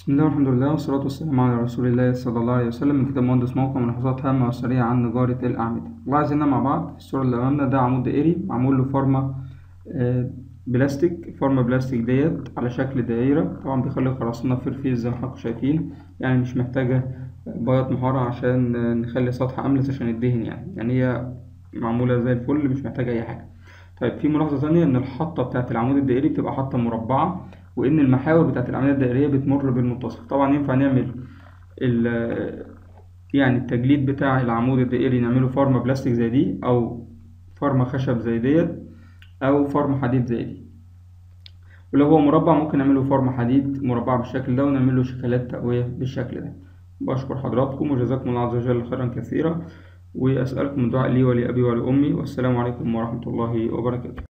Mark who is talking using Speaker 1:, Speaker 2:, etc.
Speaker 1: بسم الله والحمد لله والصلاة والسلام على رسول الله صلى الله عليه وسلم من كتاب مهندس موقع ملاحظات هامة وسريعة عن نجارة الأعمدة لاحظنا مع بعض الصورة اللي أمامنا ده عمود دائري معمول له فورمة آه، بلاستيك فورمة بلاستيك ديت على شكل دائرة طبعا بيخلي الخرسانة فيرفيس زي ما حضراتكم شايفين يعني مش محتاجة بياض محارة عشان آه، نخلي السطح أملس عشان يدهن يعني يعني هي معمولة زي الفل مش محتاجة أي حاجة طيب في ملاحظة تانية إن الحطة بتاعة العمود الدائري بتبقى حطة مربعة وإن المحاور بتاعة الأعمدة الدائرية بتمر بالمنتصف طبعا ينفع نعمل ال يعني التجليد بتاع العمود الدائري نعمله فورمة بلاستيك زي دي أو فورمة خشب زي ديت أو فورمة حديد زي دي ولو هو مربع ممكن نعمله فورمة حديد مربع بالشكل ده ونعمله شكلات تقوية بالشكل ده بشكر حضراتكم وجزاكم الله عز وجل خيرا كثيرا وأسألكم الدعاء لي ولأبي ولأمي والسلام عليكم ورحمة الله وبركاته